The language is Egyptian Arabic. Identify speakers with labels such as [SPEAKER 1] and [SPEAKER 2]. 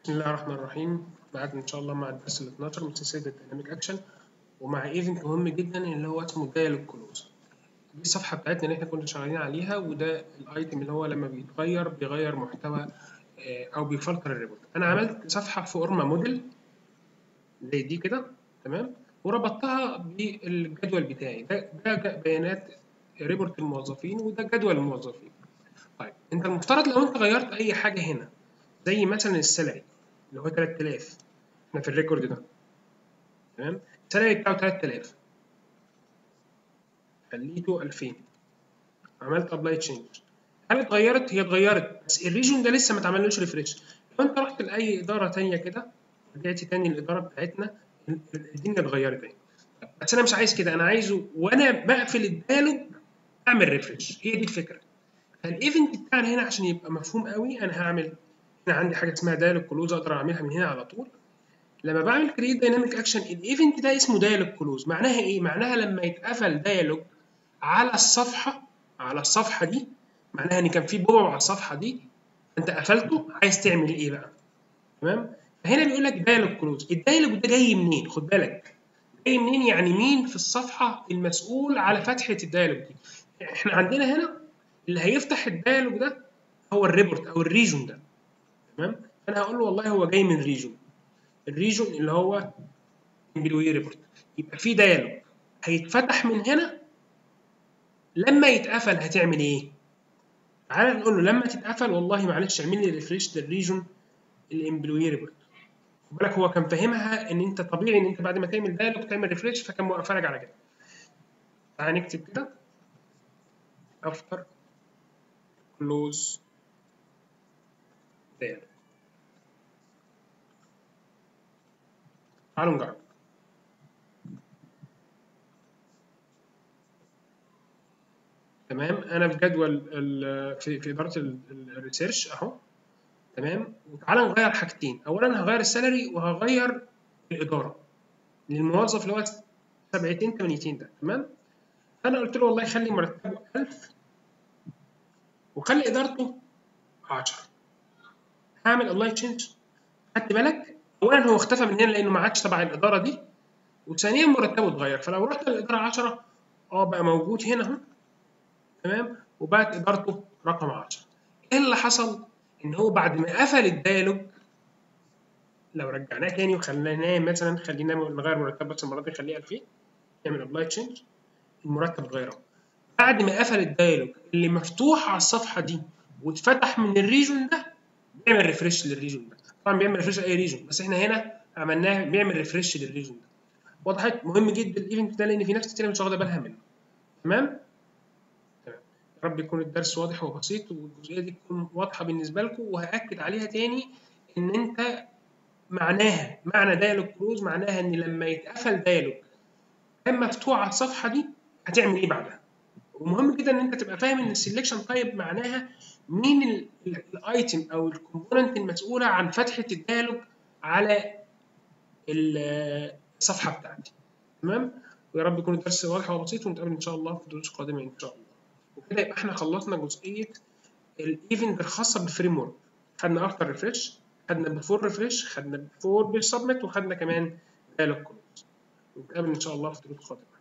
[SPEAKER 1] بسم الله الرحمن الرحيم معاكم ان شاء الله مع الدرس ال 12 من سلسله الديناميك اكشن ومع ايفنت مهم جدا اللي هو اسمه دايلوج كلوز دي الصفحه بتاعتنا اللي احنا كنا شغالين عليها وده الايتم اللي هو لما بيتغير بيغير محتوى او بيفلتر الريبورت انا عملت صفحه فورما موديل زي دي كده تمام وربطتها بالجدول بتاعي ده ده بيانات ريبورت الموظفين وده جدول الموظفين طيب انت المفترض لو انت غيرت اي حاجه هنا زي مثلا السالري اللي هو 3000 احنا في الريكورد ده تمام السالري بتاعه 3000 خليته 2000 عملت ابلاي تشينج هل اتغيرت؟ هي اتغيرت بس الريجون ده لسه ما اتعملوش ريفريش لو انت رحت لاي اداره ثانيه كده رجعت تاني للاداره بتاعتنا الدنيا اتغيرت اهي بس انا مش عايز كده انا عايزه وانا بقفل الديالوج اعمل ريفريش هي دي الفكره فالايفنت بتاعنا هنا عشان يبقى مفهوم قوي انا هعمل هنا عندي حاجه اسمها دايلوج كلوز اقدر اعملها من هنا على طول لما بعمل كريت دايناميك اكشن الايفنت ده اسمه دايلوج كلوز معناها ايه معناها لما يتقفل دايلوج على الصفحه على الصفحه دي معناها ان كان في بوب على الصفحه دي انت قفلته عايز تعمل ايه بقى تمام فهنا بيقول لك دايلوج كلوز الدايلوج ده جاي منين خد بالك جاي منين يعني مين في الصفحه المسؤول على فتحه الدايلوج دي احنا عندنا هنا اللي هيفتح الدايلوج ده هو الريبورت او الريجون ده تمام فانا هقول له والله هو جاي من ريجون الريجون اللي هو امبلوي ريبورت يبقى في دايلوج هيتفتح من هنا لما يتقفل هتعمل ايه تعالى نقول له لما تتقفل والله معلش اعمل لي ريفريش للريجون الامبلوي ريبورت خد بالك هو كان فاهمها ان انت طبيعي ان انت بعد ما تعمل دايلوج تعمل ريفريش فكان موقفها لك على كده تعالى نكتب كده افتر كلوز دايلوج تعالوا نجرب تمام انا في جدول في في اداره الريسيرش اهو تمام وتعالى نغير حاجتين اولا هغير السالري وهغير الاداره للموظف اللي هو سبعتين تمانيتين ده تمام فانا قلت له والله خلي مرتبه 1000 وخلي ادارته 10 هعمل ابلاي تشينج خدت بالك اولا هو اختفى من هنا لانه ما عادش تبع الاداره دي وثانيا مرتبه اتغير فلو رحت للاداره 10 اه بقى موجود هنا اهو تمام وبقت ادارته رقم 10 ايه اللي حصل ان هو بعد ما قفل الديالوج لو رجعناه تاني وخليناه مثلا خلينا نغير مرتب بس المره دي نخليه 2000 نعمل ابلاي تشينج المرتب اتغير بعد ما قفل الديالوج اللي مفتوح على الصفحه دي واتفتح من الريجون ده بيعمل ريفرش للريجون ده طبعا بيعمل ريفرش لاي ريجون بس احنا هنا عملناه بيعمل ريفرش للريجون ده وضحت مهم جدا الايفنت ده لان في ناس كتير مش واخده بالها منه تمام تمام يا رب يكون الدرس واضح وبسيط والجزئيه دي تكون واضحه بالنسبه لكم وهاكد عليها تاني ان انت معناها معنى دايلوج كلوز معناها ان لما يتقفل دايلوج كان مفتوح على الصفحه دي هتعمل ايه بعدها ومهم جدا ان انت تبقى فاهم ان السلكشن تايب معناها مين الايتم او الكومبوننت المسؤوله عن فتحه الديالوج على الصفحه بتاعتي تمام ويا رب يكون الدرس واضح وبسيط ونتقابل ان شاء الله في دروس قادمه ان شاء الله وكده يبقى احنا خلصنا جزئيه الايفنت الخاصه بالفريم ورك خدنا افتر ريفريش خدنا بفور ريفريش خدنا بفور بالسبمت وخدنا كمان دايلوج كلوز ونتقابل ان شاء الله في دروس قادمه